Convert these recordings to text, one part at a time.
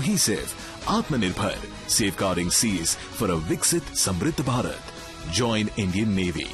cohesive, Atmanirbhar, safeguarding seas for a Viksit Samriddh Bharat. Join Indian Navy.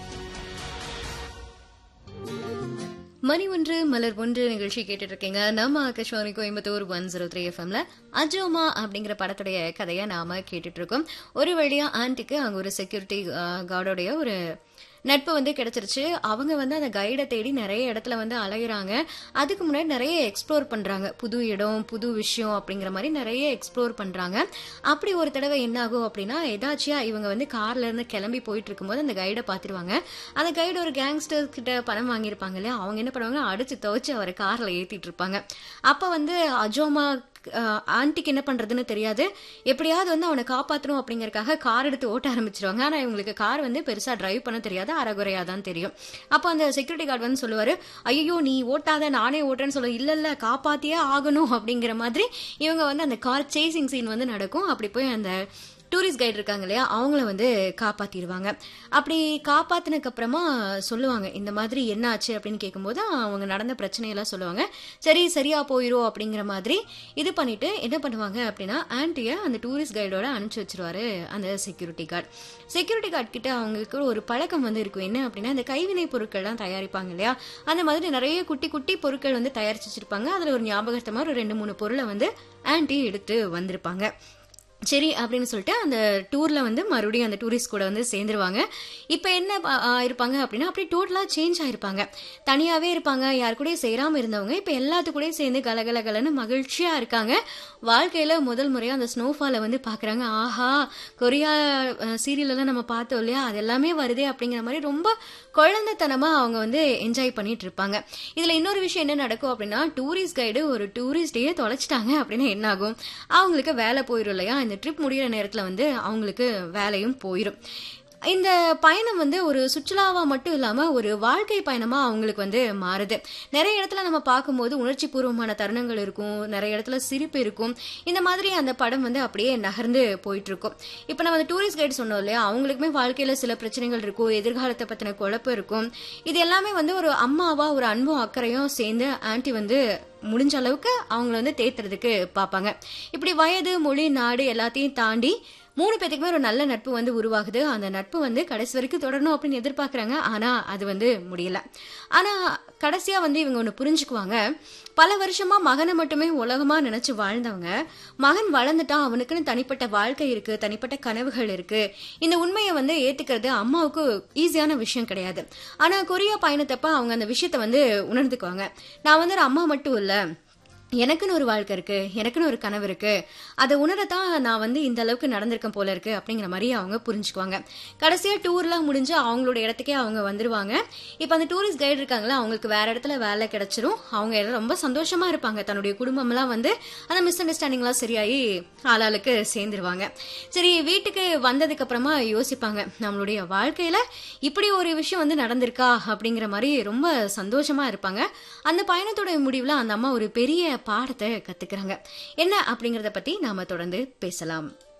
மணி ஒன்று மலர் ஒன்று நிகழ்ச்சி கேட்டுட்டு இருக்கீங்க நம்ம Akashvani Coimbatore one zero three எஃப்எம்ல அஜோமா அப்படிங்கிற படத்துடைய கதையை நாம கேட்டுட்டு இருக்கோம் ஒரு வழியா ஆன்ட்டிக்கு அங்க ஒரு செக்யூரிட்டி கார்டோடைய ஒரு நட்பு வந்து கிடைச்சிருச்சு அவங்க வந்து அந்த கைடை தேடி நிறைய இடத்துல வந்து அலையிறாங்க அதுக்கு முன்னாடி நிறைய எக்ஸ்ப்ளோர் பண்றாங்க புது இடம் புது விஷயம் அப்படிங்கிற மாதிரி நிறைய எக்ஸ்ப்ளோர் பண்றாங்க அப்படி ஒரு தடவை என்ன ஆகும் அப்படின்னா எதாச்சியா இவங்க வந்து கார்ல இருந்து கிளம்பி போயிட்டு இருக்கும்போது அந்த கைடை பார்த்துருவாங்க அந்த கைடு ஒரு கேங்ஸ்டர் கிட்ட பணம் வாங்கியிருப்பாங்க இல்லையா அவங்க என்ன பண்ணுவாங்க அடிச்சு துவைச்சு அவரை கார்ல ஏத்திட்டு இருப்பாங்க அப்ப வந்து அஜோமா ஆன்ட்டிக்கு என்ன பண்றதுன்னு தெரியாது எப்படியாவது வந்து அவனை காப்பாற்றணும் அப்படிங்கறக்காக கார் எடுத்து ஓட்ட ஆரம்பிச்சிருவாங்க ஆனா இவங்களுக்கு கார் வந்து பெருசா டிரைவ் பண்ண தெரியாது அறகுறையா தான் தெரியும் அப்போ அந்த செக்யூரிட்டி கார்டு வந்து சொல்லுவாரு ஐயோ நீ ஓட்டாத நானே ஓட்டுறேன்னு சொல்ல இல்ல இல்ல காப்பாத்தியே ஆகணும் அப்படிங்கிற மாதிரி இவங்க வந்து அந்த கார் சேசிங் சீன் வந்து நடக்கும் அப்படி போய் அந்த டூரிஸ்ட் கைடு இருக்காங்க இல்லையா அவங்கள வந்து காப்பாத்திடுவாங்க அப்படி காப்பாத்தினதுக்கு அப்புறமா சொல்லுவாங்க இந்த மாதிரி என்ன ஆச்சு அப்படின்னு கேட்கும்போது அவங்க நடந்த பிரச்சனையெல்லாம் சொல்லுவாங்க சரி சரியா போயிரும் அப்படிங்கிற மாதிரி இது பண்ணிட்டு என்ன பண்ணுவாங்க அப்படின்னா ஆன்ட்டிய அந்த டூரிஸ்ட் கைடோட அனுப்பிச்சு வச்சிருவாரு அந்த செக்யூரிட்டி கார்டு செக்யூரிட்டி கார்டு கிட்ட அவங்களுக்கு ஒரு பழக்கம் வந்து இருக்கும் என்ன அப்படின்னா இந்த கைவினை பொருட்கள்லாம் தயாரிப்பாங்க இல்லையா அந்த மாதிரி நிறைய குட்டி குட்டி பொருட்கள் வந்து தயாரிச்சு வச்சிருப்பாங்க அதுல ஒரு ஞாபகத்தமா ஒரு ரெண்டு மூணு பொருளை வந்து ஆன்ட்டி எடுத்து வந்திருப்பாங்க சரி அப்படின்னு சொல்லிட்டு அந்த டூர்ல வந்து மறுபடியும் அந்த டூரிஸ்ட் கூட வந்து சேர்ந்துருவாங்க இப்போ என்ன இருப்பாங்க அப்படின்னா அப்படியே டோட்டலாக சேஞ்ச் ஆயிருப்பாங்க தனியாகவே இருப்பாங்க யார் கூடயும் சேராமல் இருந்தவங்க இப்போ எல்லாத்து கூடயும் சேர்ந்து கலகல கலன்னு மகிழ்ச்சியாக இருக்காங்க வாழ்க்கையில் முதல் முறையாக அந்த ஸ்னோஃபாலை வந்து பார்க்குறாங்க ஆஹா கொரியா சீரியலெல்லாம் நம்ம பார்த்தோம் இல்லையா அது எல்லாமே வருதே அப்படிங்கிற மாதிரி ரொம்ப குழந்தைத்தனமாக அவங்க வந்து என்ஜாய் பண்ணிட்டு இருப்பாங்க இதில் இன்னொரு விஷயம் என்ன நடக்கும் அப்படின்னா டூரிஸ்ட் கைடு ஒரு டூரிஸ்டையே தொலைச்சிட்டாங்க அப்படின்னா என்ன ஆகும் அவங்களுக்கு வேலை போயிடும் இல்லையா இந்த ட்ரிப் முடிகிற நேரத்தில் வந்து அவங்களுக்கு வேலையும் போயிடும் இந்த பயணம் வந்து ஒரு சுற்றுலாவா மட்டும் இல்லாம ஒரு வாழ்க்கை பயணமா அவங்களுக்கு வந்து மாறுது நிறைய இடத்துல நம்ம பார்க்கும்போது உணர்ச்சி பூர்வமான தருணங்கள் இருக்கும் நிறைய இடத்துல சிரிப்பு இருக்கும் இந்த மாதிரி அந்த படம் வந்து அப்படியே நகர்ந்து போயிட்டு இருக்கும் இப்போ நம்ம அந்த டூரிஸ்ட் கைடு சொன்னோம் இல்லையா அவங்களுக்குமே வாழ்க்கையில சில பிரச்சனைகள் இருக்கும் எதிர்காலத்தை பத்தின குழப்பம் இருக்கும் இது எல்லாமே வந்து ஒரு அம்மாவா ஒரு அன்பும் அக்கறையும் சேர்ந்து ஆன்டி வந்து முடிஞ்ச அளவுக்கு அவங்கள வந்து தேத்துறதுக்கு பார்ப்பாங்க இப்படி வயது மொழி நாடு எல்லாத்தையும் தாண்டி மூணு பேத்துக்குமே ஒரு நல்ல நட்பு வந்து உருவாகுது அந்த நட்பு வந்து கடைசி வரைக்கும் தொடரணும் அப்படின்னு எதிர்பார்க்குறாங்க ஆனா அது வந்து முடியல ஆனா கடைசியா வந்து இவங்க ஒன்று புரிஞ்சுக்குவாங்க பல வருஷமா மகனை மட்டுமே உலகமா நினைச்சு வாழ்ந்தவங்க மகன் வளர்ந்துட்டான் அவனுக்குன்னு தனிப்பட்ட வாழ்க்கை இருக்கு தனிப்பட்ட கனவுகள் இருக்கு இந்த உண்மையை வந்து ஏத்துக்கிறது அம்மாவுக்கு ஈஸியான விஷயம் கிடையாது ஆனா கொரியா பயணத்தப்ப அவங்க அந்த விஷயத்த வந்து உணர்ந்துக்குவாங்க நான் வந்து ஒரு அம்மா மட்டும் இல்ல எனக்குன்னு ஒரு வாழ்க்கை இருக்கு எனக்குன்னு ஒரு கனவு இருக்கு அதை உணரத்தான் நான் வந்து இந்த அளவுக்கு நடந்திருக்கேன் போல இருக்கு அப்படிங்கிற மாதிரி அவங்க புரிஞ்சுக்குவாங்க கடைசியா டூர்லாம் முடிஞ்சு அவங்களோட இடத்துக்கே அவங்க வந்துருவாங்க இப்போ அந்த டூரிஸ்ட் கைடு இருக்காங்களா அவங்களுக்கு வேற இடத்துல வேலை கிடைச்சிரும் அவங்க ரொம்ப சந்தோஷமா இருப்பாங்க தன்னுடைய குடும்பம்லாம் வந்து அந்த மிஸ் அண்டர்ஸ்டாண்டிங்லாம் சரியாயி ஆளாளுக்கு சேர்ந்துருவாங்க சரி வீட்டுக்கு வந்ததுக்கு அப்புறமா யோசிப்பாங்க நம்மளுடைய வாழ்க்கையில இப்படி ஒரு விஷயம் வந்து நடந்திருக்கா அப்படிங்கிற மாதிரி ரொம்ப சந்தோஷமா இருப்பாங்க அந்த பயணத்தோட முடிவுல அந்த அம்மா ஒரு பெரிய பாடத்தை கத்துக்கிறாங்க என்ன அப்படிங்கறத பத்தி நாம தொடர்ந்து பேசலாம்